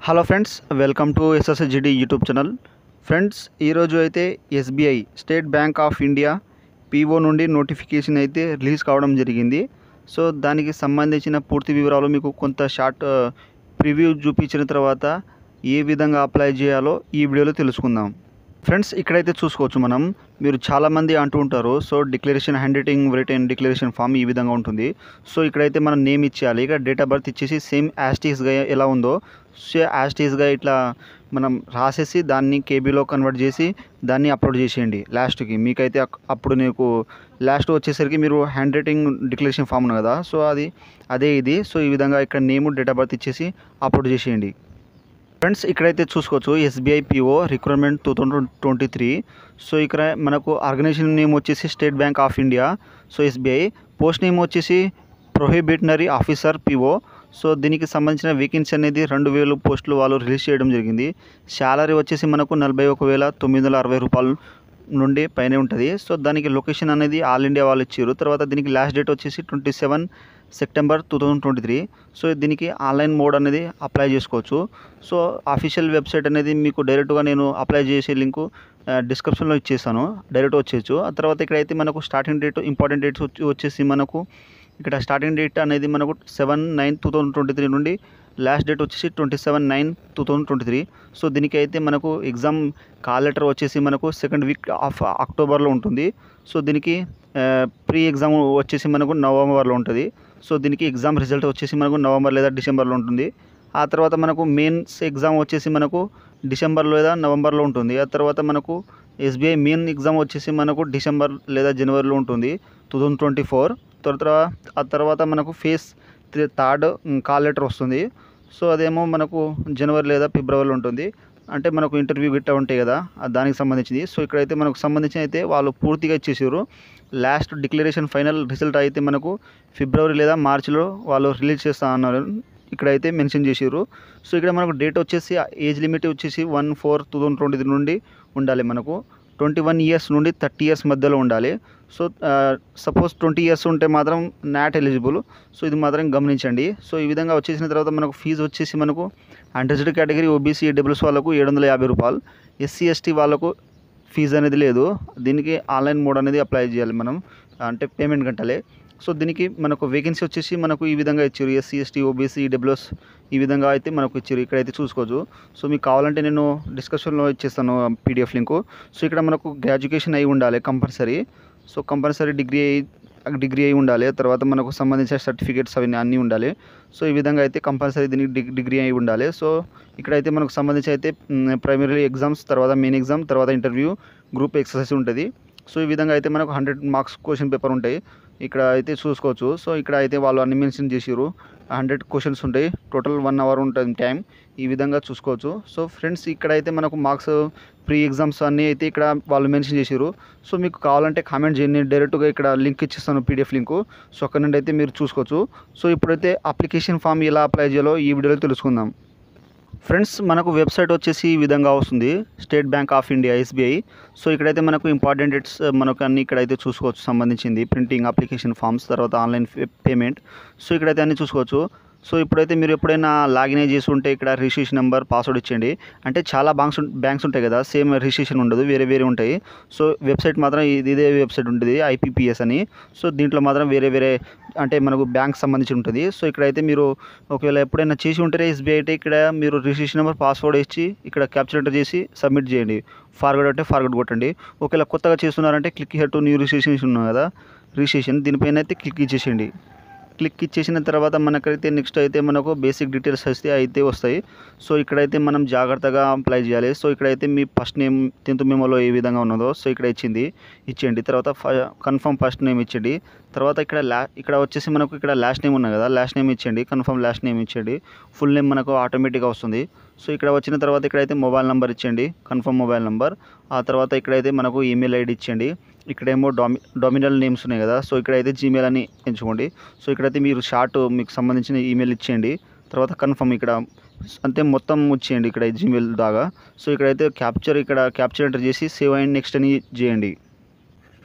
hello friends welcome to SSGD YouTube channel friends ఈరోజు అయితే SBI state bank of India PO నుండి notification అయితే release కావడం జరిగింది సో దానికి సంబంధించిన పూర్తి వివరాలు మీకు కొంత షార్ట్ ప్రివ్యూ చూపించిన తర్వాత ఏ విధంగా అప్లై చేయాలో ఈ వీడియోలో తెలుసుకుందాం ఫ్రెండ్స్ ఇక్కడైతే చూసుకోవచ్చు మనం మీరు చాలామంది అంటూ ఉంటారు so declaration hand writing return declaration form ఈ విధంగా ఉంటుంది సో ఇక్కడైతే మనం నేమ్ ఇచ్చేయాలి ఇక్కడ డేట్ ఆఫ్ బర్త్ ఇచ్చేసి సేమ్ యాస్టీస్గా ఎలా ఉందో సో యాస్టీస్గా ఇట్లా మనం రాసేసి దాన్ని కేబీలో కన్వర్ట్ చేసి దాన్ని అప్లోడ్ చేసేయండి లాస్ట్కి మీకైతే అక్- అప్పుడు నీకు లాస్ట్ వచ్చేసరికి మీరు హ్యాండ్ రైటింగ్ డిక్లరేషన్ ఫామ్ ఉంది కదా సో అది అదే ఇది సో ఈ విధంగా ఇక్కడ నేమ్ డేట్ ఆఫ్ బర్త్ ఇచ్చేసి అప్లోడ్ చేసేయండి ఫ్రెండ్స్ ఇక్కడైతే చూసుకోవచ్చు SBI PO recruitment two thousand twenty three so ఇక్కడ మనకు ఆర్గనైజేషన్ నేమ్ వచ్చేసి state bank of India so SBI post name వచ్చేసి ప్రొహిబిటనరీ ఆఫీసర్ పిఓ సో దీనికి సంబంధించిన వేకెన్సీ అనేది రెండు వేలు పోస్టులు వాళ్ళు రిలీజ్ చేయడం జరిగింది శాలరీ వచ్చేసి మనకు నలభై ఒక వేల తొమ్మిది వందల అరవై రూపాయలు నుండి పైనే ఉంటుంది సో దానికి లొకేషన్ అనేది ఆల్ ఇండియా వాళ్ళు ఇచ్చారు తర్వాత దీనికి లాస్ట్ డేట్ వచ్చేసి twenty seven September two thousand twenty three so దీనికి ఆన్లైన్ మోడ్ అనేది అప్లై చేసుకోవచ్చు సో అఫీషియల్ వెబ్సైట్ అనేది మీకు డైరెక్ట్గా నేను అప్లై చేసే లింకు డిస్క్రిప్షన్లో ఇచ్చేసాను డైరెక్ట్ వచ్చేయచ్చు ఆ తర్వాత ఇక్కడైతే మనకు స్టార్టింగ్ డేట్ ఇంపార్టెంట్ డేట్స్ వచ్చేసి మనకు ఇక్కడ స్టార్టింగ్ డేట్ అనేది మనకు seven nine two thousand twenty three నుండి లాస్ట్ డేట్ వచ్చేసి twenty seven nine two thousand twenty three so దీనికి అయితే మనకు ఎగ్జామ్ కాల్ లెటర్ వచ్చేసి మనకు సెకండ్ వీక్ ఆఫ్ అక్టోబర్లో ఉంటుంది సో దీనికి ప్రీ ఎగ్జామ్ వచ్చేసి మనకు నవంబర్లో ఉంటుంది సో దీనికి ఎగ్జామ్ రిజల్ట్ వచ్చేసి మనకు నవంబర్ లేదా డిసెంబర్లో ఉంటుంది ఆ తర్వాత మనకు మెయిన్స్ ఎగ్జామ్ వచ్చేసి మనకు డిసెంబర్ లేదా నవంబర్లో ఉంటుంది ఆ తర్వాత మనకు ఎస్బీఐ మెయిన్ ఎగ్జామ్ వచ్చేసి మనకు డిసెంబర్ లేదా జనవరిలో ఉంటుంది టూ థౌజండ్ ట్వంటీ ఫోర్ తర్వాత ఆ తర్వాత మనకు ఫేస్ థర్డ్ కాల్ లెటర్ వస్తుంది సో అదేమో మనకు జనవరి లేదా ఫిబ్రవరిలో ఉంటుంది అంటే మనకు ఇంటర్వ్యూ గిట్ట ఉంటాయి కదా ఆ దానికి సంబంధించింది సో ఇక్కడైతే మనకు సంబంధించి అయితే వాళ్ళు పూర్తిగా ఇచ్చేసారు లాస్ట్ డిక్లరేషన్ ఫైనల్ రిజల్ట్ అయితే మనకు ఫిబ్రవరి లేదా మార్చిలో వాళ్ళు రిలీజ్ చేస్తా అన్నారు ఇక్కడైతే మెన్షన్ చేసారు సో ఇక్కడ మనకు డేట్ వచ్చేసి ఏజ్ లిమిట్ వచ్చేసి one four two thousand twenty three నుండి ఉండాలి మనకు ట్వంటీ వన్ ఇయర్స్ నుండి థర్టీ ఇయర్స్ మధ్యలో ఉండాలి సో సపోజ్ ట్వంటీ ఇయర్స్ ఉంటే మాత్రం నాట్ ఎలిజిబుల్ సో ఇది మాత్రం గమనించండి సో ఈ విధంగా వచ్చేసిన తర్వాత మనకు ఫీజు వచ్చేసి మనకు అండర్స్డ్ కేటగిరీ ఓబీసీ ఈడబ్ల్యూఎస్ వాళ్ళకు ఏడు వందల యాభై రూపాయలు ఎస్సీ ఎస్టీ వాళ్ళకు ఫీజు అనేది లేదు దీనికి ఆన్లైన్ మోడ్ అనేది అప్లై చేయాలి మనం అంటే పేమెంట్ కట్టాలి సో దీనికి మనకు వేకెన్సీ వచ్చేసి మనకు ఈ విధంగా ఇచ్చారు ఎస్సీ ఎస్టీ ఓబీసీ డబ్ల్యూఎస్ ఈ విధంగా అయితే మనకు ఇచ్చారు ఇక్కడైతే చూసుకోవచ్చు సో మీకు కావాలంటే నేను డిస్కషన్లో ఇచ్చేస్తాను పీడిఎఫ్ లింకు సో ఇక్కడ మనకు గ్రాడ్యుయేషన్ అయి ఉండాలి కంపల్సరీ సో కంపల్సరీ డిగ్రీ అయి డిగ్రీ అయి ఉండాలి తర్వాత మనకు సంబంధించిన సర్టిఫికేట్స్ అవన్నీ అన్నీ ఉండాలి సో ఈ విధంగా అయితే కంపల్సరీ దీనికి డిగ్ డిగ్రీ అయి ఉండాలి సో ఇక్కడైతే మనకు సంబంధించి అయితే ప్రైమరీ ఎగ్జామ్స్ తర్వాత మెయిన్ ఎగ్జామ్ తర్వాత ఇంటర్వ్యూ గ్రూప్ ఎక్సర్సైజ్ ఉంటుంది సో ఈ విధంగా అయితే మనకు హండ్రెడ్ మార్క్స్ క్వశ్చన్ పేపర్ ఉంటాయి ఇక్కడ అయితే చూసుకోవచ్చు సో ఇక్కడ అయితే వాళ్ళు అన్ని మెన్షన్ చేసిరు హండ్రెడ్ క్వశ్చన్స్ ఉంటాయి టోటల్ వన్ అవర్ ఉంటుంది టైం ఈ విధంగా చూసుకోవచ్చు సో ఫ్రెండ్స్ ఇక్కడ అయితే మనకు మార్క్స్ ప్రీ ఎగ్జామ్స్ అన్నీ అయితే ఇక్కడ వాళ్ళు మెన్షన్ చేసిరు సో మీకు కావాలంటే కామెంట్ చేయండి నేను డైరెక్ట్గా ఇక్కడ లింక్ ఇచ్చిస్తాను పీడిఎఫ్ లింకు సో అక్కడ నుండి అయితే మీరు చూసుకోవచ్చు సో ఇప్పుడైతే అప్లికేషన్ ఫామ్ ఎలా అప్లై చేయాలో ఈ వీడియోలో తెలుసుకుందాం ఫ్రెండ్స్ మనకు వెబ్సైట్ వచ్చేసి ఈ విధంగా వస్తుంది state bank of India SBI so ఇక్కడైతే మనకు ఇంపార్టెంట్ డేట్స్ మనకు అన్ని ఇక్కడైతే చూసుకోవచ్చు సంబంధించింది ప్రింటింగ్ అప్లికేషన్ ఫామ్స్ తర్వాత ఆన్లైన్ పేమెంట్ సో ఇక్కడైతే అన్ని చూసుకోవచ్చు సో ఇప్పుడైతే మీరు ఎప్పుడైనా లాగిన్ అయ్యి చేసి ఉంటే ఇక్కడ రిజిస్ట్రేషన్ నెంబర్ పాస్వర్డ్ ఇచ్చేయండి అంటే చాలా బ్యాంక్స్ బ్యాంక్స్ ఉంటాయి కదా సేమ్ రిజిస్ట్రేషన్ ఉండదు వేరే వేరే ఉంటాయి సో వెబ్సైట్ మాత్రం ఇది ఇదే వెబ్సైట్ ఉంటుంది ఐపీపీఎస్ అని సో దీంట్లో మాత్రం వేరే వేరే అంటే మనకు బ్యాంక్ సంబంధించి ఉంటుంది సో ఇక్కడైతే మీరు ఒకవేళ ఎప్పుడైనా చేసి ఉంటే ఎస్బీఐ అయితే ఇక్కడ మీరు రిజిస్ట్రేషన్ నెంబర్ పాస్వర్డ్ ఇచ్చి ఇక్కడ క్యాప్చర్ ఎంటర్ చేసి సబ్మిట్ చేయండి ఫార్వర్డ్ అంటే ఫార్వర్డ్ కొట్టండి ఒకవేళ కొత్తగా చేస్తున్నారంటే click head to new registration ఉన్నాయి కదా రిజిస్ట్రేషన్ దీనిపైన అయితే క్లిక్ ఇచ్చేసేయండి క్లిక్ ఇచ్చేసిన తర్వాత మనకైతే నెక్స్ట్ అయితే మనకు బేసిక్ డీటెయిల్స్ అయితే అయితే వస్తాయి సో ఇక్కడైతే మనం జాగ్రత్తగా అప్లై చేయాలి సో ఇక్కడైతే మీ ఫస్ట్ నేమ్ టెన్త్ మెమోలో ఏ విధంగా ఉన్నదో సో ఇక్కడ ఇచ్చింది ఇచ్చేయండి తర్వాత కన్ఫర్మ్ ఫస్ట్ నేమ్ ఇచ్చేయండి తర్వాత ఇక్కడ లా ఇక్కడ వచ్చేసి మనకు ఇక్కడ లాస్ట్ నేమ్ ఉన్నాయి కదా లాస్ట్ నేమ్ ఇచ్చేయండి కన్ఫర్మ్ లాస్ట్ నేమ్ ఇచ్చేయండి ఫుల్ నేమ్ మనకు ఆటోమేటిక్గా వస్తుంది సో ఇక్కడ వచ్చిన తర్వాత ఇక్కడైతే మొబైల్ నెంబర్ ఇచ్చేయండి కన్ఫర్మ్ మొబైల్ నెంబర్ ఆ తర్వాత ఇక్కడైతే మనకు ఈమెయిల్ ఐడి ఇచ్చేయండి ఇక్కడేమో డామి డామినల్ నేమ్స్ ఉన్నాయి కదా సో ఇక్కడైతే జీమెయిల్ అని ఎంచుకోండి సో ఇక్కడైతే మీరు షార్ట్ మీకు సంబంధించిన ఈమెయిల్ ఇచ్చేయండి తర్వాత కన్ఫర్మ్ ఇక్కడ అంతే మొత్తం వచ్చేయండి ఇక్కడ జీమెయిల్ దాకా సో ఇక్కడైతే క్యాప్చర్ ఇక్కడ క్యాప్చర్ ఎంటర్ చేసి సేవ్ అండ్ నెక్స్ట్ అని చేయండి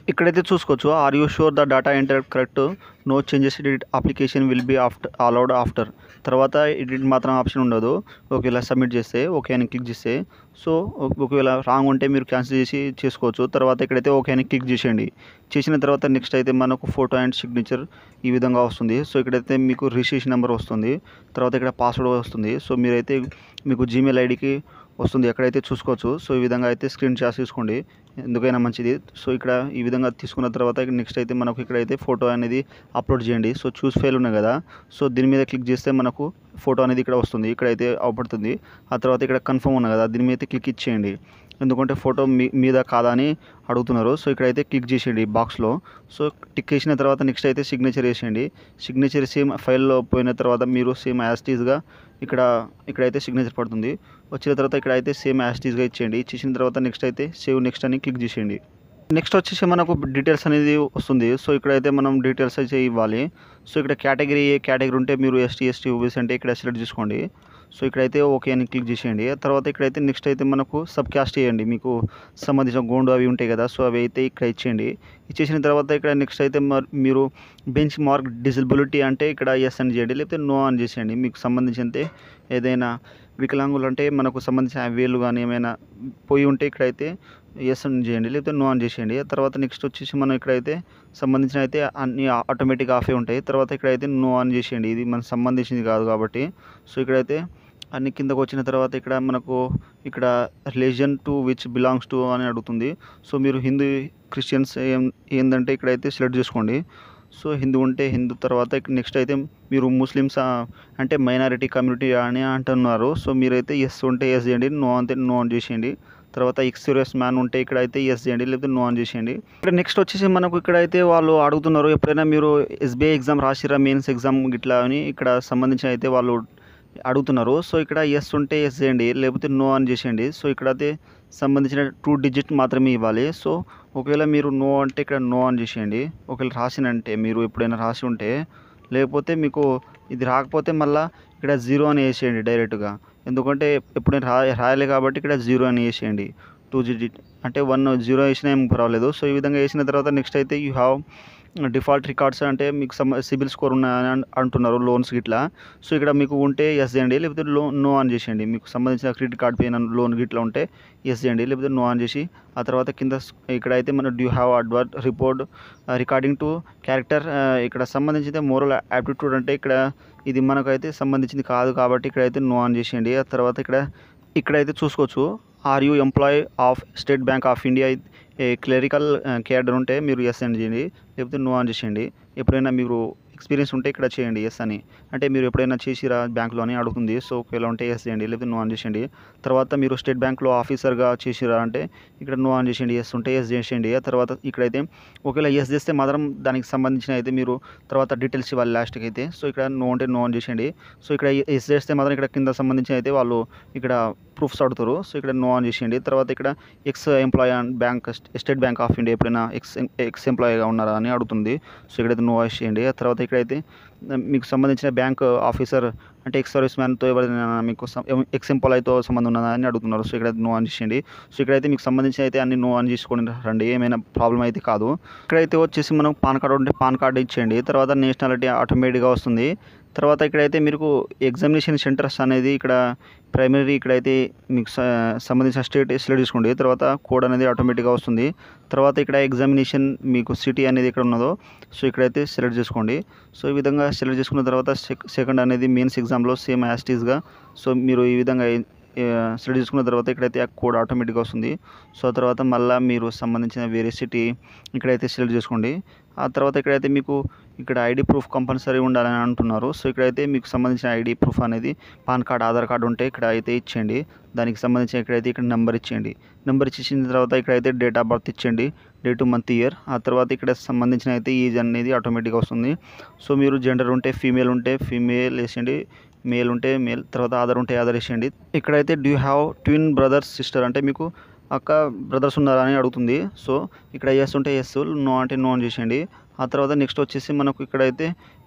ఇక్కడైతే చూసుకోవచ్చు are you sure the data enter correct no changes it application will be after allowed after తర్వాత ఎడిట్ మాత్రం ఆప్షన్ ఉండదు ఒకవేళ సబ్మిట్ చేస్తే ఓకే అని క్లిక్ చేస్తే సో ఒకవేళ రాంగ్ ఉంటే మీరు క్యాన్సిల్ చేసి చేసుకోవచ్చు తర్వాత ఇక్కడైతే ఓకే అని క్లిక్ చేసేయండి చేసిన తర్వాత నెక్స్ట్ అయితే మనకు ఫోటో అండ్ సిగ్నేచర్ ఈ విధంగా వస్తుంది సో ఇక్కడైతే మీకు రిజిస్ట్రేషన్ నెంబర్ వస్తుంది తర్వాత ఇక్కడ పాస్వర్డ్ వస్తుంది సో మీరైతే మీకు జీమెయిల్ ఐడికి వస్తుంది ఎక్కడైతే చూసుకోవచ్చు సో ఈ విధంగా అయితే స్క్రీన్ షాట్ తీసుకోండి ఎందుకైనా మంచిది సో ఇక్కడ ఈ విధంగా తీసుకున్న తర్వాత నెక్స్ట్ అయితే మనకు ఇక్కడైతే ఫోటో అనేది అప్లోడ్ చేయండి సో చూస్ ఫైల్ ఉన్నాయి కదా సో దీని మీద క్లిక్ చేస్తే మనకు ఫోటో అనేది ఇక్కడ వస్తుంది ఇక్కడైతే అవపడుతుంది ఆ తర్వాత ఇక్కడ కన్ఫర్మ్ ఉంది కదా దీని మీద అయితే క్లిక్ ఇచ్చేయండి ఎందుకంటే ఫోటో మీ మీద కాదా అని అడుగుతున్నారు సో ఇక్కడైతే క్లిక్ చేసేయండి బాక్స్లో సో టిక్ చేసిన తర్వాత నెక్స్ట్ అయితే సిగ్నేచర్ వేసేయండి సిగ్నేచర్ సేమ్ ఫైల్లో పోయిన తర్వాత మీరు సేమ్ యాస్టీస్గా ఇక్కడ ఇక్కడైతే సిగ్నేచర్ పడుతుంది వచ్చిన తర్వాత ఇక్కడ అయితే సేమ్ యాస్టీస్గా ఇచ్చేయండి ఇచ్చేసిన తర్వాత నెక్స్ట్ అయితే సేవ్ నెక్స్ట్ అని క్లిక్ చేసేయండి నెక్స్ట్ వచ్చేసి మనకు డీటెయిల్స్ అనేది వస్తుంది సో ఇక్కడైతే మనం డీటెయిల్స్ అయితే ఇవ్వాలి సో ఇక్కడ కేటగిరీ ఏ కేటగిరీ ఉంటే మీరు ఎస్టీ ఎస్టీ ఓబీసీ అంటే ఇక్కడ సెలెక్ట్ చేసుకోండి సో ఇక్కడైతే ఓకే అని క్లిక్ చేసేయండి తర్వాత ఇక్కడైతే నెక్స్ట్ అయితే మనకు సబ్ క్యాస్ట్ చేయండి మీకు సంబంధించిన గోండు అవి ఉంటాయి కదా సో అవి అయితే ఇక్కడ ఇచ్చేయండి ఇచ్చేసిన తర్వాత ఇక్కడ నెక్స్ట్ అయితే మర్- మీరు బెంచ్ మార్క్ డిజబిలిటీ అంటే ఇక్కడ ఎస్ అని చేయండి లేకపోతే నో అని చేసేయండి మీకు సంబంధించి ఏదైనా వికలాంగులు అంటే మనకు సంబంధించిన వేలు కానీ ఏమైనా పోయి ఉంటే ఇక్కడైతే ఎస్ అని చేయండి లేకపోతే నో అని చేసేయండి తర్వాత నెక్స్ట్ వచ్చేసి మనం ఇక్కడైతే సంబంధించిన అయితే అన్ని ఆటోమేటిక్ ఆఫే ఉంటాయి తర్వాత ఇక్కడైతే నో అని చేసేయండి ఇది మనకు సంబంధించింది కాదు కాబట్టి సో ఇక్కడైతే అన్ని కిందకు వచ్చిన తర్వాత ఇక్కడ మనకు ఇక్కడ religion to which belongs to అని అడుగుతుంది సో మీరు హిందూ క్రిస్టియన్స్ ఏం ఏంటంటే ఇక్కడైతే సెలెక్ట్ చేసుకోండి సో హిందూ ఉంటే హిందూ తర్వాత నెక్స్ట్ అయితే మీరు ముస్లిమ్స్ ఆ, అంటే మైనారిటీ కమ్యూనిటీ అని అంటున్నారు సో మీరైతే ఎస్ ఉంటే ఎస్ చేయండి నో అంటే నో అని చేసేయండి తర్వాత ఎక్స్పీరియన్స్ మ్యాన్ ఉంటే ఇక్కడ అయితే ఎస్ చేయండి లేకపోతే నో అని చేసేయండి ఇక్కడ నెక్స్ట్ వచ్చేసి మనకు ఇక్కడ అయితే వాళ్ళు అడుగుతున్నారు ఎప్పుడైనా మీరు ఎస్బీఐ ఎగ్జామ్ రాసిరా మెయిన్స్ ఎగ్జామ్ ఇట్లా అని ఇక్కడ సంబంధించిన అయితే వాళ్ళు అడుగుతున్నారు సో ఇక్కడ ఎస్ ఉంటే ఎస్ చేయండి లేకపోతే నో అని చేసేయండి సో ఇక్కడ అయితే సంబంధించిన టూ డిజిట్ మాత్రమే ఇవ్వాలి సో ఒకవేళ మీరు నో అంటే ఇక్కడ నో అని చేసేయండి ఒకవేళ రాసినంటే మీరు ఎప్పుడైనా రాసి ఉంటే లేకపోతే మీకు ఇది రాకపోతే మళ్ళీ ఇక్కడ జీరో అని వేసేయండి డైరెక్ట్గా ఎందుకంటే ఎప్పుడైనా రా రాయాలి కాబట్టి ఇక్కడ జీరో అని వేసేయండి టూ డిజిట్ అంటే వన్ జీరో వేసినా ఏం పర్వాలేదు సో ఈ విధంగా వేసిన తర్వాత నెక్స్ట్ అయితే యూ హ్యావ్ డిఫాల్ట్ రికార్డ్స్ అంటే మీకు సమ సిబిల్ స్కోర్ ఉన్నాయని అన్- అంటున్నారు లోన్స్ గిట్లా సో ఇక్కడ మీకు ఉంటే ఎస్ చేయండి లేకపోతే లో నో అని చేసేయండి మీకు సంబంధించిన క్రెడిట్ కార్డ్ పైన లోన్ గిట్లా ఉంటే ఎస్ చేయండి లేకపోతే నో అని చేసి ఆ తర్వాత కింద స్- ఇక్కడ అయితే మన do you have adverse report regarding to character ఇక్కడ సంబంధించిన మోరల్ యాప్టిట్యూడ్ అంటే ఇక్కడ ఇది మనకైతే సంబంధించింది కాదు కాబట్టి ఇక్కడైతే నో అని చేసేయండి ఆ తర్వాత ఇక్కడ ఇక్కడైతే చూసుకోవచ్చు are you employee of state bank of India ఏ క్లరికల్ కేడర్ ఉంటే మీరు ఎస్ అని చేయండి లేకపోతే నో అని చేసేయండి ఎప్పుడైనా మీరు ఎక్స్పీరియన్స్ ఉంటే ఇక్కడ చేయండి ఎస్ అని అంటే మీరు ఎప్పుడైనా చేసిరా బ్యాంక్లో అని అడుగుతుంది సో ఒకవేళ ఉంటే ఎస్ చేయండి లేకపోతే నో అని చేసేయండి తర్వాత మీరు స్టేట్ బ్యాంక్లో ఆఫీసర్గా చేసిరా అంటే ఇక్కడ నో అని చేసేయండి ఎస్ ఉంటే ఎస్ చేసేయండి ఆ తర్వాత ఇక్కడైతే ఒకవేళ ఎస్ చేస్తే మాత్రం దానికి సంబంధించిన అయితే మీరు తర్వాత డీటెయిల్స్ ఇవ్వాలి లాస్ట్కి అయితే సో ఇక్కడ నో అంటే నో అని చేసేయండి సో ఇక్కడ ఎస్ చేస్తే మాత్రం ఇక్కడ కింద సంబంధించిన అయితే వాళ్ళు ఇక్కడ ప్రూఫ్స్ అడుగుతారు సో ఇక్కడ నో అని చేసేయండి తర్వాత ఇక్కడ ex employee and bank state bank of India ఎప్పుడైనా ఎక్స్ ఎక్స్ ఎంప్లాయీగా ఉన్నారా అని అడుగుతుంది సో ఇక్కడైతే నో చేయండి ఆ తర్వాత ఇక్కడైతే మీకు సంబంధించిన బ్యాంక్ ఆఫీసర్ అంటే ఎక్స్ సర్వీస్ మ్యాన్తో ఎవరైనా మీకు ఎక్స్ ఎంప్లాయీతో సంబంధం ఉన్నదా అని అడుగుతున్నారు సో ఇక్కడ నో అని చేసేయండి సో ఇక్కడైతే మీకు సంబంధించిన అయితే అన్ని నో అని చేసుకోండి రండి ఏమైనా ప్రాబ్లం అయితే కాదు ఇక్కడైతే వచ్చేసి మనం పాన్ కార్డు ఉంటే పాన్ కార్డు ఇచ్చేయండి తర్వాత నేషనాలిటీ ఆటోమేటిక్గా వస్తుంది తర్వాత ఇక్కడైతే మీకు ఎగ్జామినేషన్ సెంటర్స్ అనేది ఇక్కడ ప్రైమరీ ఇక్కడైతే మీకు స- సంబంధించిన స్టేట్ సెలెక్ట్ చేసుకోండి తర్వాత కోడ్ అనేది ఆటోమేటిక్గా వస్తుంది తర్వాత ఇక్కడ ఎగ్జామినేషన్ మీకు సిటీ అనేది ఇక్కడ ఉన్నదో సో ఇక్కడైతే సెలెక్ట్ చేసుకోండి సో ఈ విధంగా సెలెక్ట్ చేసుకున్న తర్వాత సెక్ సెకండ్ అనేది మెయిన్స్ ఎగ్జామ్లో సేమ్ యాస్టీస్గా సో మీరు ఈ విధంగా సెలెక్ట్ చేసుకున్న తర్వాత ఇక్కడైతే ఆ కోడ్ ఆటోమేటిక్గా వస్తుంది సో ఆ తర్వాత మళ్ళీ మీరు సంబంధించిన వేరే సిటీ ఇక్కడైతే సెలెక్ట్ చేసుకోండి ఆ తర్వాత ఇక్కడైతే మీకు ఇక్కడ ఐడి ప్రూఫ్ కంపల్సరీ ఉండాలని అంటున్నారు సో ఇక్కడైతే మీకు సంబంధించిన ఐడి ప్రూఫ్ అనేది పాన్ కార్డ్ ఆధార్ కార్డు ఉంటే ఇక్కడ అయితే ఇచ్చేయండి దానికి సంబంధించిన ఇక్కడైతే ఇక్కడ నెంబర్ ఇచ్చేయండి నెంబర్ ఇచ్చేసిన తర్వాత ఇక్కడైతే డేట్ ఆఫ్ బర్త్ ఇచ్చేయండి డేట్ మంత్ ఇయర్ ఆ తర్వాత ఇక్కడ సంబంధించిన అయితే ఏజ్ అనేది ఆటోమేటిక్గా వస్తుంది సో మీరు జెండర్ ఉంటే ఫీమేల్ ఉంటే ఫీమేల్ వేసేయండి మేల్ ఉంటే మేల్ తర్వాత ఆధార్ ఉంటే ఆధార్ వేసేయండి ఇక్కడైతే do you have twin brothers sister అంటే మీకు అక్క బ్రదర్స్ ఉన్నారా అని అడుగుతుంది సో ఇక్కడ ఎస్ ఉంటే ఎస్ నో అంటే నో అని చేసేయండి ఆ తర్వాత నెక్స్ట్ వచ్చేసి మనకు ఇక్కడైతే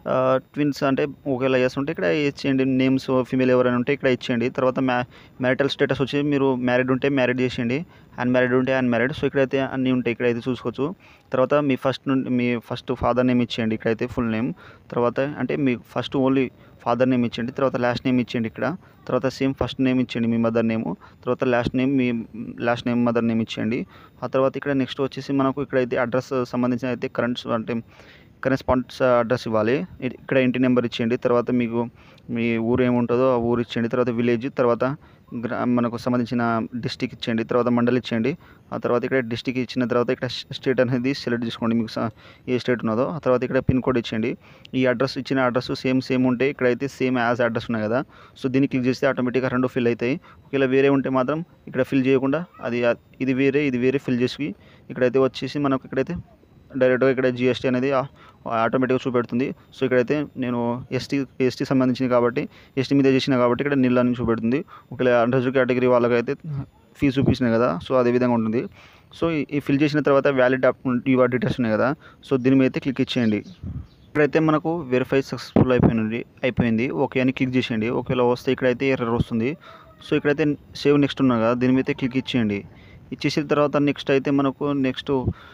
ట్విన్స్ అంటే ఒకేలా చేస్తుంటే ఇక్కడ ఇచ్చేయండి నేమ్స్ ఫీమేల్ ఎవరైనా ఉంటే ఇక్కడ ఇచ్చేయండి తర్వాత మ్యా మ్యారిటల్ స్టేటస్ వచ్చి మీరు మ్యారీడ్ ఉంటే మ్యారీడ్ చేసేయండి అన్మ్యారీడ్ ఉంటే అన్మ్యారీడ్ సో ఇక్కడైతే అన్నీ ఉంటాయి ఇక్కడైతే చూసుకోవచ్చు తర్వాత మీ ఫస్ట్ నుండి మీ ఫస్ట్ ఫాదర్ నేమ్ ఇచ్చేయండి ఇక్కడైతే ఫుల్ నేమ్ తర్వాత అంటే మీ ఫస్ట్ ఓన్లీ ఫాదర్ నేమ్ ఇచ్చేయండి తర్వాత లాస్ట్ నేమ్ ఇచ్చేయండి ఇక్కడ తర్వాత సేమ్ ఫస్ట్ నేమ్ ఇచ్చేయండి మీ మదర్ నేమ్ తర్వాత లాస్ట్ నేమ్ మీ లాస్ట్ నేమ్ మదర్ నేమ్ ఇచ్చేయండి ఆ తర్వాత ఇక్కడ నెక్స్ట్ వచ్చేసి మనకు ఇక్కడైతే అడ్రస్ సంబంధించిన అయితే కరెంట్స్ అంటే కరెస్పాండ్స్ అడ్రస్ ఇవ్వాలి ఇ- ఇక్కడ ఇంటి నెంబర్ ఇచ్చేయండి తర్వాత మీకు మీ ఊరు ఏముంటుందో ఆ ఊరు ఇచ్చేయండి తర్వాత విలేజ్ తర్వాత గ్రా మనకు సంబంధించిన డిస్టిక్ ఇచ్చేయండి తర్వాత మండల్ ఇచ్చేయండి ఆ తర్వాత ఇక్కడ డిస్టిక్ ఇచ్చిన తర్వాత ఇక్కడ స్టేట్ అనేది సెలెక్ట్ చేసుకోండి మీకు స- ఏ స్టేట్ ఉన్నదో ఆ తర్వాత ఇక్కడ పిన్ కోడ్ ఇచ్చేయండి ఈ అడ్రస్ ఇచ్చిన అడ్రస్ సేమ్ సేమ్ ఉంటే ఇక్కడైతే సేమ్ యాజ్ అడ్రస్ ఉన్నాయి కదా సో దీన్ని క్లిక్ చేస్తే ఆటోమేటిక్గా రెండు ఫిల్ అవుతాయి ఒకవేళ వేరే ఉంటే మాత్రం ఇక్కడ ఫిల్ చేయకుండా అది ఇది వేరే ఇది వేరే ఫిల్ చేసి ఇక్కడైతే వచ్చేసి మనకు ఇక్కడైతే డైరెక్ట్గా ఇక్కడ జిఎస్టీ అనేది ఆ- ఆటోమేటిక్గా చూపెడుతుంది సో ఇక్కడైతే నేను ఎస్టీ ఎస్టీ సంబంధించింది కాబట్టి ఎస్టీ మీద చేసిన కాబట్టి ఇక్కడ నీళ్ళ అని చూపెడుతుంది ఒకవేళ అండర్ కేటగిరీ వాళ్ళకైతే ఫీజు చూపించినాయి కదా సో అదే విధంగా ఉంటుంది సో ఈ- ఈ ఫిల్ చేసిన తర్వాత వ్యాలిడ్ యువర్ డీటెయిల్స్ ఉన్నాయి కదా సో దీని మీద అయితే క్లిక్ ఇచ్చేయండి ఇక్కడైతే మనకు వెరిఫై సక్సెస్ఫుల్ అయిపోయింది అయిపోయింది ఓకే అని క్లిక్ చేసేయండి ఒకవేళ వస్తే ఇక్కడైతే ఎర్రర్ వస్తుంది సో ఇక్కడైతే సేవ్ నెక్స్ట్ ఉన్నా కదా దీని మీద క్లిక్ ఇచ్చేయండి ఇచ్చేసిన తర్వాత నెక్స్ట్ అయితే మనకు నెక్స్ట్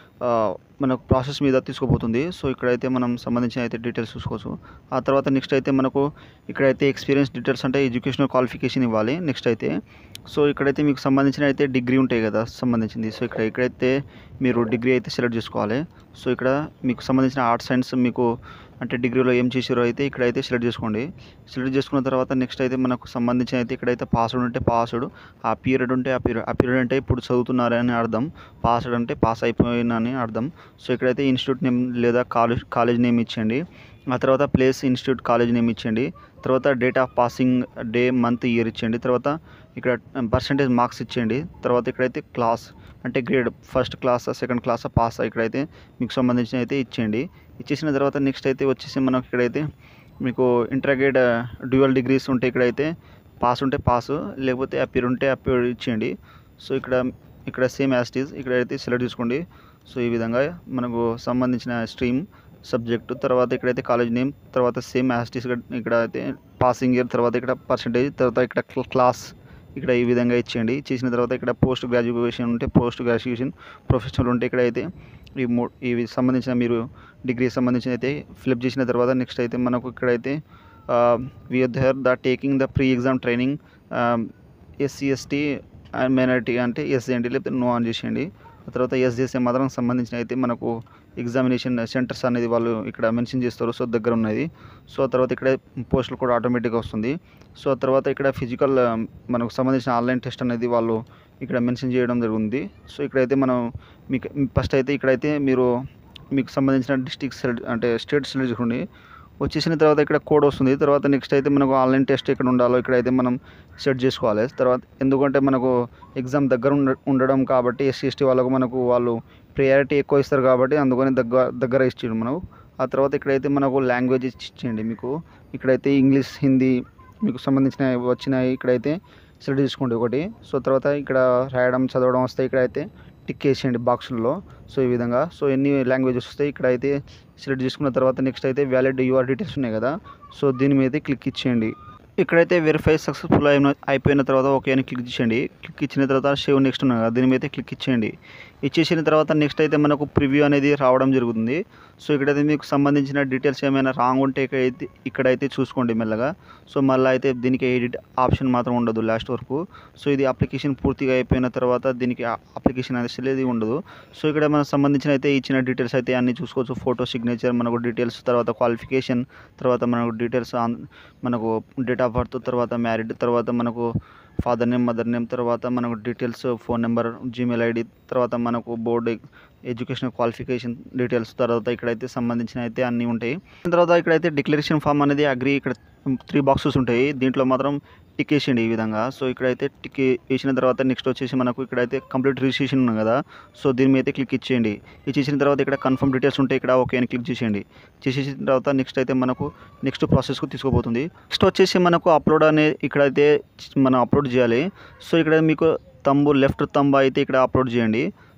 మనకు ప్రాసెస్ మీద తీసుకుపోతుంది సో ఇక్కడైతే మనం సంబంధించిన అయితే డీటెయిల్స్ చూసుకోవచ్చు ఆ తర్వాత నెక్స్ట్ అయితే మనకు ఇక్కడైతే ఎక్స్పీరియన్స్ డీటెయిల్స్ అంటే ఎడ్యుకేషనల్ క్వాలిఫికేషన్ ఇవ్వాలి నెక్స్ట్ అయితే సో ఇక్కడైతే మీకు సంబంధించిన అయితే డిగ్రీ ఉంటాయి కదా సంబంధించింది సో ఇక్కడ ఇక్కడైతే మీరు డిగ్రీ అయితే సెలెక్ట్ చేసుకోవాలి సో ఇక్కడ మీకు సంబంధించిన ఆర్ట్స్ సైన్స్ మీకు అంటే డిగ్రీలో ఏం చేసారో అయితే ఇక్కడైతే సెలెక్ట్ చేసుకోండి సెలెక్ట్ చేసుకున్న తర్వాత నెక్స్ట్ అయితే మనకు సంబంధించిన అయితే ఇక్కడైతే పాస్వర్డ్ ఉంటే పాస్వర్డ్ ఆ పీరియడ్ ఉంటే ఆ పీరియడ్ ఆ పీరియడ్ అంటే ఇప్పుడు చదువుతున్నారని అర్థం పాస్వర్డ్ అంటే పాస్ అయిపోయినని అర్థం సో ఇక్కడైతే ఇన్స్టిట్యూట్ నేమ్ లేదా కాలేజ్ కాలేజ్ నేమ్ ఇచ్చేయండి ఆ తర్వాత ప్లేస్ ఇన్స్టిట్యూట్ కాలేజ్ నేమ్ ఇచ్చేయండి తర్వాత date of passing day month year ఇచ్చేయండి తర్వాత ఇక్కడ పర్సంటేజ్ మార్క్స్ ఇచ్చేయండి తర్వాత ఇక్కడైతే క్లాస్ అంటే grade first class second class pass ఇక్కడైతే మీకు సంబంధించిన అయితే ఇచ్చేయండి ఇచ్చేసిన తర్వాత నెక్స్ట్ అయితే వచ్చేసి మనకి ఇక్కడైతే మీకు ఇంటర్గ్రేడ్ డ్యూయల్ డిగ్రీస్ ఉంటే ఇక్కడైతే పాస్ ఉంటే పాస్ లేకపోతే అపీర్ ఉంటే అపీర్ ఇచ్చేయండి సో ఇక్కడ ఇక్కడ సేమ్ యాస్టీస్ ఇక్కడైతే సెలెక్ట్ చేసుకోండి సో ఈ విధంగా మనకు సంబంధించిన స్ట్రీమ్ సబ్జెక్టు తర్వాత ఇక్కడైతే కాలేజ్ నేమ్ తర్వాత సేమ్ యాస్టీస్ ఇక్కడ అయితే పాసింగ్ ఇయర్ తర్వాత ఇక్కడ పర్సంటేజ్ తర్వాత ఇక్కడ క్ల- క్లాస్ ఇక్కడ ఈ విధంగా ఇచ్చేయండి చేసిన తర్వాత ఇక్కడ పోస్ట్ గ్రాడ్యుయేషన్ ఉంటే పోస్ట్ గ్రాడ్యుయేషన్ ప్రొఫెషనల్ ఉంటే ఇక్కడ అయితే ఈ మూ ఇవి సంబంధించిన మీరు డిగ్రీ సంబంధించిన అయితే ఫిలప్ చేసిన తర్వాత నెక్స్ట్ అయితే మనకు ఇక్కడైతే where the taking the pre exam training SC ST and minority అంటే ఎస్ చేయండి లేకపోతే నో ఆన్ చేసేయండి ఆ తర్వాత ఎస్ చేసే మాత్రం సంబంధించిన అయితే మనకు ఎగ్జామినేషన్ సెంటర్స్ అనేది వాళ్ళు ఇక్కడ మెన్షన్ చేస్తారు సో దగ్గర ఉన్నది సో ఆ తర్వాత ఇక్కడ పోస్టులు కూడా ఆటోమేటిక్గా వస్తుంది సో ఆ తర్వాత ఇక్కడ ఫిజికల్ మనకు సంబంధించిన ఆన్లైన్ టెస్ట్ అనేది వాళ్ళు ఇక్కడ మెన్షన్ చేయడం జరుగుతుంది సో ఇక్కడైతే మనం మీకు ఫస్ట్ అయితే ఇక్కడైతే మీరు మీకు సంబంధించిన డిస్టిక్ సెలెక్ట్ అంటే స్టేట్ సెలెక్ట్ చేసుకోండి వచ్చేసిన తర్వాత ఇక్కడ కోడ్ వస్తుంది తర్వాత నెక్స్ట్ అయితే మనకు ఆన్లైన్ టెస్ట్ ఎక్కడ ఉండాలో ఇక్కడైతే మనం సెట్ చేసుకోవాలి తర్వాత ఎందుకంటే మనకు ఎగ్జామ్ దగ్గర ఉండ ఉండడం కాబట్టి ఎస్సీ ఎస్టీ వాళ్ళకు మనకు వాళ్ళు ప్రియారిటీ ఎక్కువ ఇస్తారు కాబట్టి అందుకని దగ్గర దగ్గర ఇచ్చారు మనకు ఆ తర్వాత ఇక్కడైతే మనకు లాంగ్వేజ్ ఇచ్చేయండి మీకు ఇక్కడైతే ఇంగ్లీష్ హిందీ మీకు సంబంధించిన వచ్చినాయి ఇక్కడైతే సెలెక్ట్ చేసుకోండి ఒకటి సో తర్వాత ఇక్కడ రాయడం చదవడం వస్తే ఇక్కడైతే టిక్ వేసేయండి బాక్సుల్లో సో ఈ విధంగా సో ఎన్ని లాంగ్వేజెస్ వస్తాయి ఇక్కడైతే సెలెక్ట్ చేసుకున్న తర్వాత నెక్స్ట్ అయితే వ్యాలిడ్ యూఆర్ డీటెయిల్స్ ఉన్నాయి కదా సో దీని మీద క్లిక్ ఇచ్చేయండి ఇక్కడైతే వెరిఫై సక్సెస్ఫుల్ అయిన అయిపోయిన తర్వాత ఓకే అని క్లిక్ చేయండి క్లిక్ ఇచ్చిన తర్వాత షేవ్ నెక్స్ట్ ఉన్నాయి కదా దీని మీద క్లిక్ ఇచ్చేయండి ఇచ్చేసిన తర్వాత నెక్స్ట్ అయితే మనకు ప్రివ్యూ అనేది రావడం జరుగుతుంది సో ఇక్కడైతే మీకు సంబంధించిన డీటెయిల్స్ ఏమైనా రాంగ్ ఉంటే ఇక్కడైతే ఇక్కడైతే చూసుకోండి మెల్లగా సో మళ్ళీ అయితే దీనికి ఎడిట్ ఆప్షన్ మాత్రం ఉండదు లాస్ట్ వరకు సో ఇది అప్లికేషన్ పూర్తిగా అయిపోయిన తర్వాత దీనికి అప్లికేషన్ అనేది ఉండదు సో ఇక్కడ మనకు సంబంధించిన అయితే ఇచ్చిన డీటెయిల్స్ అయితే అన్ని చూసుకోవచ్చు ఫోటో సిగ్నేచర్ మనకు డీటెయిల్స్ తర్వాత క్వాలిఫికేషన్ తర్వాత మనకు డీటెయిల్స్ మనకు డేట్ ఆఫ్ బర్త్ తర్వాత మ్యారీడ్ తర్వాత మనకు ఫాదర్ నేమ్ మదర్ నేమ్ తర్వాత మనకు details phone number Gmail ID తర్వాత మనకు బోర్డు ఎడ్యుకేషన్ క్వాలిఫికేషన్ డీటెయిల్స్ తర్వాత ఇక్కడైతే సంబంధించిన అయితే అన్నీ ఉంటాయి తర్వాత ఇక్కడైతే డిక్లరేషన్ ఫామ్ అనేది అగ్రి ఇక్కడ త్రీ బాక్సెస్ ఉంటాయి దీంట్లో మాత్రం టిక్ వేసేయండి ఈ విధంగా సో ఇక్కడైతే టిక్ వేసిన తర్వాత నెక్స్ట్ వచ్చేసి మనకు ఇక్కడైతే కంప్లీట్ రిజిస్ట్రేషన్ ఉంది కదా సో దీని మీద క్లిక్ ఇచ్చేయండి ఇచ్చేసిన తర్వాత ఇక్కడ కన్ఫర్మ్ డీటెయిల్స్ ఉంటాయి ఇక్కడ ఓకే అని క్లిక్ చేసేయండి చేసేసిన తర్వాత నెక్స్ట్ అయితే మనకు నెక్స్ట్ ప్రాసెస్కు తీసుకోబోతుంది నెక్స్ట్ వచ్చేసి మనకు అప్లోడ్ అనే ఇక్కడైతే మనం అప్లోడ్ చేయాలి సో ఇక్కడ మీకు తంబు లెఫ్ట్ తంబు అయితే ఇక్కడ అప్లోడ్ చేయండి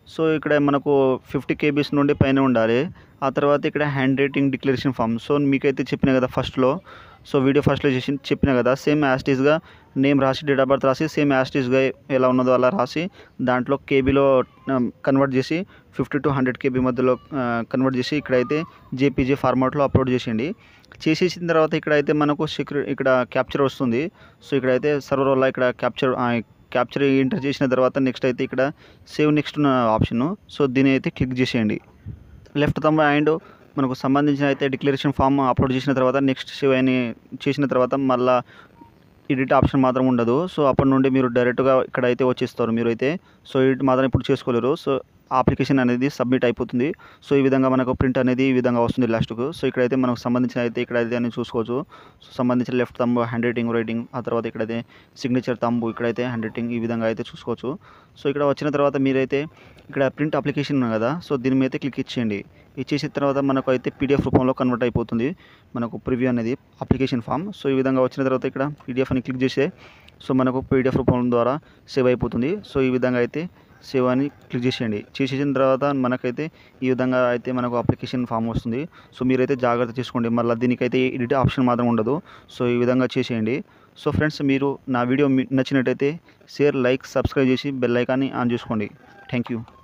సో ఇక్కడ మనకు ఫిఫ్టీ కేబీస్ నుండి పైన ఉండాలి ఆ తర్వాత ఇక్కడ hand writing declaration form so మీకైతే చెప్పిన కదా ఫస్ట్లో సో వీడియో ఫస్ట్లో చేసి చెప్పిన కదా సేమ్ యాస్టీస్గా నేమ్ రాసి డేట్ ఆఫ్ బర్త్ రాసి సేమ్ యాస్టీస్గా ఎలా ఉన్నదో అలా రాసి దాంట్లో కేబీలో కన్వర్ట్ చేసి ఫిఫ్టీ టు హండ్రెడ్ కేబీ మధ్యలో కన్వర్ట్ చేసి ఇక్కడైతే జేపీజీ ఫార్మాట్లో అప్లోడ్ చేసేయండి చేసేసిన తర్వాత ఇక్కడైతే మనకు సెక్యూ ఇక్కడ క్యాప్చర్ వస్తుంది సో ఇక్కడైతే సర్వర్ వల్ల ఇక్కడ క్యాప్చర్ క్యాప్చర్ ఎంటర్ చేసిన తర్వాత నెక్స్ట్ అయితే ఇక్కడ సేవ్ నెక్స్ట్ ఉన్న ఆప్షన్ సో దీని అయితే క్లిక్ చేసేయండి లెఫ్ట్ తమ్ అండ్ మనకు సంబంధించిన అయితే డిక్లరేషన్ ఫామ్ అప్లోడ్ చేసిన తర్వాత నెక్స్ట్ సేవ్ అని చేసిన తర్వాత మళ్ళీ ఎడిట్ ఆప్షన్ మాత్రం ఉండదు సో అప్పటి నుండి మీరు డైరెక్ట్గా ఇక్కడ అయితే వచ్చేస్తారు మీరు అయితే సో ఎడిట్ మాత్రం ఇప్పుడు చేసుకోలేరు సో అప్లికేషన్ అనేది సబ్మిట్ అయిపోతుంది సో ఈ విధంగా మనకు ప్రింట్ అనేది ఈ విధంగా వస్తుంది లాస్ట్కు సో ఇక్కడైతే మనకు సంబంధించిన అయితే ఇక్కడ అయితే అని చూసుకోవచ్చు సో సంబంధించిన left thumb hand writing writing ఆ తర్వాత ఇక్కడైతే సిగ్నేచర్ తంబు ఇక్కడైతే హ్యాండ్ రైటింగ్ ఈ విధంగా అయితే చూసుకోవచ్చు సో ఇక్కడ వచ్చిన తర్వాత మీరైతే ఇక్కడ ప్రింట్ అప్లికేషన్ ఉంది కదా సో దీని మీద అయితే క్లిక్ ఇచ్చేయండి ఇచ్చేసిన తర్వాత మనకు అయితే పీడిఎఫ్ రూపంలో కన్వర్ట్ అయిపోతుంది మనకు ప్రివ్యూ అనేది అప్లికేషన్ ఫామ్ సో ఈ విధంగా వచ్చిన తర్వాత ఇక్కడ పీడిఎఫ్ అని క్లిక్ చేస్తే సో మనకు పీడిఎఫ్ రూపం ద్వారా సేవ్ అయిపోతుంది సో ఈ విధంగా అయితే సేవ్ అని క్లిక్ చేసేయండి చేసేసిన తర్వాత మనకైతే ఈ విధంగా అయితే మనకు అప్లికేషన్ ఫామ్ వస్తుంది సో మీరైతే జాగ్రత్త చేసుకోండి మళ్ళీ దీనికైతే ఎడిట్ ఆప్షన్ మాత్రం ఉండదు సో ఈ విధంగా చేసేయండి సో ఫ్రెండ్స్ మీరు నా వీడియో మీ- నచ్చినట్టయితే షేర్ లైక్ సబ్స్క్రైబ్ చేసి బెల్ ఐకాన్ని ఆన్ చేసుకోండి థ్యాంక్ యూ